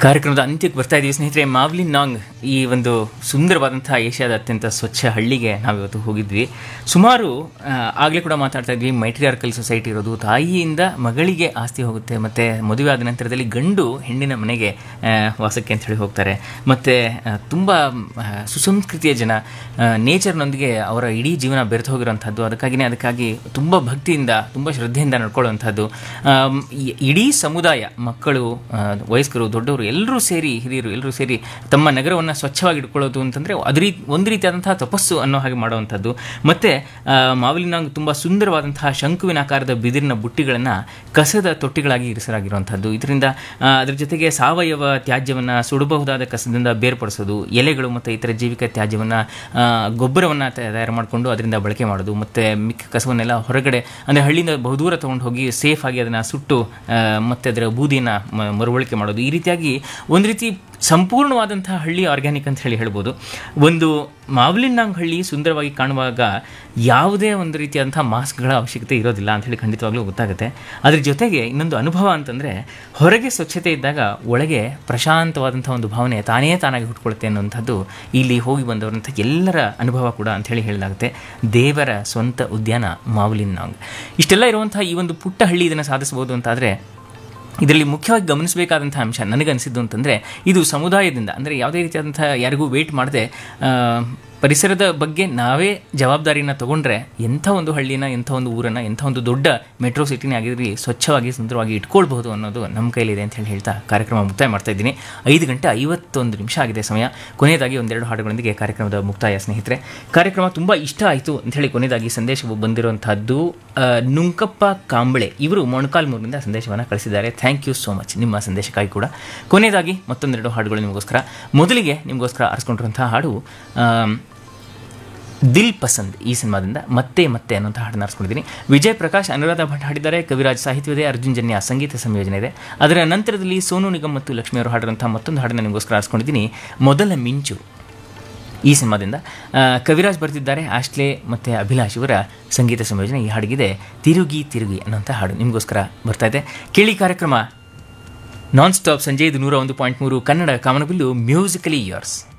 ಕಾರ್ಯಕ್ರಮದ ಅಂತ್ಯಕ್ಕೆ ಬರ್ತಾ ಇದ್ದೀವಿ ಸ್ನೇಹಿತರೆ ಮಾವ್ಲಿನ್ ನಾಂಗ್ ಈ ಒಂದು ಸುಂದರವಾದಂತಹ ಏಷ್ಯಾದ ಅತ್ಯಂತ ಸ್ವಚ್ಛ ಹಳ್ಳಿಗೆ ನಾವಿವತ್ತು ಹೋಗಿದ್ವಿ ಸುಮಾರು ಆಗಲೇ ಕೂಡ ಮಾತಾಡ್ತಾ ಇದ್ವಿ ಮೈಟ್ರಿಯಾರ್ಕಲ್ ಸೊಸೈಟಿ ಇರೋದು ತಾಯಿಯಿಂದ ಮಗಳಿಗೆ ಆಸ್ತಿ ಹೋಗುತ್ತೆ ಮತ್ತು ಮದುವೆ ಆದ ನಂತರದಲ್ಲಿ ಗಂಡು ಹೆಣ್ಣಿನ ಮನೆಗೆ ಆ, ವಾಸಕ್ಕೆ ಅಂತ ಹೇಳಿ ಹೋಗ್ತಾರೆ ಮತ್ತು ತುಂಬ ಸುಸಂಸ್ಕೃತಿಯ ಜನ ನೇಚರ್ನೊಂದಿಗೆ ಅವರ ಇಡೀ ಜೀವನ ಬೆರೆತು ಹೋಗಿರುವಂಥದ್ದು ಅದಕ್ಕಾಗಿಯೇ ಅದಕ್ಕಾಗಿ ತುಂಬ ಭಕ್ತಿಯಿಂದ ತುಂಬ ಶ್ರದ್ಧೆಯಿಂದ ನಡ್ಕೊಳ್ಳುವಂಥದ್ದು ಆಮ್, ಈ- ಇಡೀ ಸಮುದಾಯ ಮಕ್ಕಳು ಆ, ವಯಸ್ಕರು ದೊಡ್ಡವರು ಎಲ್ಲರೂ ಸೇರಿ ಹಿರಿಯರು ಎಲ್ಲರೂ ಸೇರಿ ತಮ್ಮ ನಗರವನ್ನು ಸ್ವಚ್ಛವಾಗಿ ಇಟ್ಕೊಳ್ಳೋದು ಅಂತಂದರೆ ಅದು ರೀ ಒಂದು ರೀತಿಯಾದಂತಹ ತಪಸ್ಸು ಅನ್ನೋ ಹಾಗೆ ಮಾಡುವಂಥದ್ದು ಮತ್ತು ಮಾವಲಿನಾಂಗ್ ತುಂಬ ಸುಂದರವಾದಂತಹ ಶಂಕುವಿನ ಆಕಾರದ ಬಿದಿರಿನ ಬುಟ್ಟಿಗಳನ್ನು ಕಸದ ತೊಟ್ಟಿಗಳಾಗಿ ಇರಿಸಲಾಗಿರುವಂಥದ್ದು ಇದರಿಂದ ಆ, ಅದ್ರ ಜೊತೆಗೆ ಸಾವಯವ ತ್ಯಾಜ್ಯವನ್ನು ಸುಡಬಹುದಾದ ಕಸದಿಂದ ಬೇರ್ಪಡಿಸೋದು ಎಲೆಗಳು ಮತ್ತು ಇತರ ಜೈವಿಕ ತ್ಯಾಜ್ಯವನ್ನು ಗೊಬ್ಬರವನ್ನು ತಯಾರು ಮಾಡಿಕೊಂಡು ಅದರಿಂದ ಬಳಕೆ ಮಾಡೋದು ಮತ್ತು ಮಿಕ್ಕ ಕಸವನ್ನೆಲ್ಲ ಹೊರಗಡೆ ಅಂದರೆ ಹಳ್ಳಿಯಿಂದ ಬಹುದೂರ ತೊಗೊಂಡು ಹೋಗಿ ಸೇಫ್ ಆಗಿ ಅದನ್ನು ಸುಟ್ಟು ಆ, ಮತ್ತೆ ಅದರ ಬೂದಿಯನ್ನು ಮ- ಮರುಬಳಕೆ ಮಾಡೋದು ಈ ರೀತಿಯಾಗಿ ಒಂದು ರೀತಿ ಸಂಪೂರ್ಣವಾದಂತಹ ಹಳ್ಳಿ ಆರ್ಗ್ಯಾನಿಕ್ ಅಂತ ಹೇಳಿ ಹೇಳ್ಬೋದು ಒಂದು ಮಾವ್ಲಿನ್ನಾಂಗ್ ಹಳ್ಳಿ ಸುಂದರವಾಗಿ ಕಾಣುವಾಗ ಯಾವುದೇ ಒಂದು ರೀತಿಯಾದಂಥ ಮಾಸ್ಕ್ಗಳ ಅವಶ್ಯಕತೆ ಇರೋದಿಲ್ಲ ಅಂತ ಹೇಳಿ ಖಂಡಿತವಾಗ್ಲೂ ಗೊತ್ತಾಗುತ್ತೆ ಅದ್ರ ಜೊತೆಗೆ ಇನ್ನೊಂದು ಅನುಭವ ಅಂತಂದರೆ ಹೊರಗೆ ಸ್ವಚ್ಛತೆ ಇದ್ದಾಗ ಒಳಗೆ ಪ್ರಶಾಂತವಾದಂಥ ಒಂದು ಭಾವನೆ ತಾನೇ ತಾನಾಗಿ ಹುಟ್ಕೊಳುತ್ತೆ ಅನ್ನುವಂಥದ್ದು ಇಲ್ಲಿ ಹೋಗಿ ಬಂದವರಂಥ ಎಲ್ಲರ ಅನುಭವ ಕೂಡ ಅಂತ ಹೇಳಿ ಹೇಳಲಾಗುತ್ತೆ ದೇವರ ಸ್ವಂತ ಉದ್ಯಾನ ಮಾವ್ಲಿನ್ನಾಂಗ್ ಇಷ್ಟೆಲ್ಲ ಇರುವಂತಹ ಈ ಒಂದು ಪುಟ್ಟ ಹಳ್ಳಿ ಇದನ್ನು ಸಾಧಿಸಬಹುದು ಅಂತಾದರೆ ಇದರಲ್ಲಿ ಮುಖ್ಯವಾಗಿ ಗಮನಿಸಬೇಕಾದಂಥ ಅಂಶ ನನಗನ್ಸಿದ್ದು ಅಂತಂದರೆ ಇದು ಸಮುದಾಯದಿಂದ ಅಂದರೆ ಯಾವುದೇ ರೀತಿಯಾದಂಥ ಯಾರಿಗೂ ವೇಟ್ ಮಾಡದೆ ಪರಿಸರದ ಬಗ್ಗೆ ನಾವೇ ಜವಾಬ್ದಾರಿನ ತಗೊಂಡ್ರೆ ಎಂಥ ಒಂದು ಹಳ್ಳಿನ ಎಂಥ ಒಂದು ಊರನ್ನು ಎಂಥ ಒಂದು ದೊಡ್ಡ ಮೆಟ್ರೋ ಸಿಟಿನೇ ಆಗಿರಲಿ ಸ್ವಚ್ಛವಾಗಿ ಸುಂದರವಾಗಿ ಇಟ್ಕೊಳ್ಬಹುದು ಅನ್ನೋದು ನಮ್ಮ ಕೈಲಿದೆ ಅಂತ ಹೇಳಿ ಹೇಳ್ತಾ ಕಾರ್ಯಕ್ರಮ ಮುಕ್ತಾಯ ಮಾಡ್ತಾ ಇದ್ದೀನಿ ಐದು ಗಂಟೆ ಐವತ್ತೊಂದು ನಿಮಿಷ ಆಗಿದೆ ಸಮಯ ಕೊನೆಯದಾಗಿ ಒಂದೆರಡು ಹಾಡುಗಳೊಂದಿಗೆ ಕಾರ್ಯಕ್ರಮದ ಮುಕ್ತಾಯ ಸ್ನೇಹಿತರೆ ಕಾರ್ಯಕ್ರಮ ತುಂಬ ಇಷ್ಟ ಆಯಿತು ಅಂತ ಹೇಳಿ ಕೊನೆಯದಾಗಿ ಸಂದೇಶವು ಬಂದಿರುವಂತಹದ್ದು ಆ, ನುಂಕಪ್ಪ ಕಾಂಬಳೆ ಇವರು ಮೊಣಕಾಲ್ಮೂರಿನಿಂದ ಸಂದೇಶವನ್ನು ಕಳಿಸಿದ್ದಾರೆ ಥ್ಯಾಂಕ್ ಯು ಸೋ ಮಚ್ ನಿಮ್ಮ ಸಂದೇಶಕ್ಕಾಗಿ ಕೂಡ ಕೊನೆಯದಾಗಿ ಮತ್ತೊಂದೆರಡು ಹಾಡುಗಳು ನಿಮಗೋಸ್ಕರ ಮೊದಲಿಗೆ ನಿಮಗೋಸ್ಕರ ಆರಿಸ್ಕೊಂಡಿರುವಂತಹ ಹಾಡು ಆಮ್, ದಿಲ್ ಪಸಂದ್ ಈ ಸಿನಿಮಾದಿಂದ ಮತ್ತೆ ಮತ್ತೆ ಅನ್ನೋಂಥ ಹಾಡನ್ನ ಆರಿಸ್ಕೊಂಡಿದ್ದೀನಿ ವಿಜಯ್ ಪ್ರಕಾಶ್ ಅನುರಾಧ ಭಟ್ ಹಾಡಿದ್ದಾರೆ ಕವಿರಾಜ್ ಸಾಹಿತ್ಯವಿದೆ ಅರ್ಜುನ್ ಜನ್ಯ ಸಂಗೀತ ಸಂಯೋಜನೆ ಇದೆ ಅದರ ನಂತರದಲ್ಲಿ ಸೋನು ನಿಗಮ್ ಮತ್ತು ಲಕ್ಷ್ಮಿ ಅವರು ಹಾಡಿರುವಂಥ ಮತ್ತೊಂದು ಹಾಡನ್ನು ನಿಮಗೋಸ್ಕರ ಆರಿಸ್ಕೊಂಡಿದ್ದೀನಿ ಮೊದಲ ಮಿಂಚು ಈ ಸಿನಿಮಾದಿಂದ ಆ, ಕವಿರಾಜ್ ಬರೆದಿದ್ದಾರೆ ಆಶ್ಲೆ ಮತ್ತು ಅಭಿಲಾಷ್ ಇವರ ಸಂಗೀತ ಸಂಯೋಜನೆ ಈ ಹಾಡಿಗಿದೆ ತಿರುಗಿ ತಿರುಗಿ ಅನ್ನೋಂಥ ಹಾಡು ನಿಮಗೋಸ್ಕರ ಬರ್ತಾ ಇದೆ ಕೇಳಿ ಕಾರ್ಯಕ್ರಮ ನಾನ್ ಸ್ಟಾಪ್ ಸಂಜೆ ಇದು ನೂರ ಒಂದು ಪಾಯಿಂಟ್ ಮೂರು ಕನ್ನಡ ಕಾಮನಬಿಲ್ಲು ಮ್ಯೂಸಿಕಲಿ ಇಯರ್ಸ್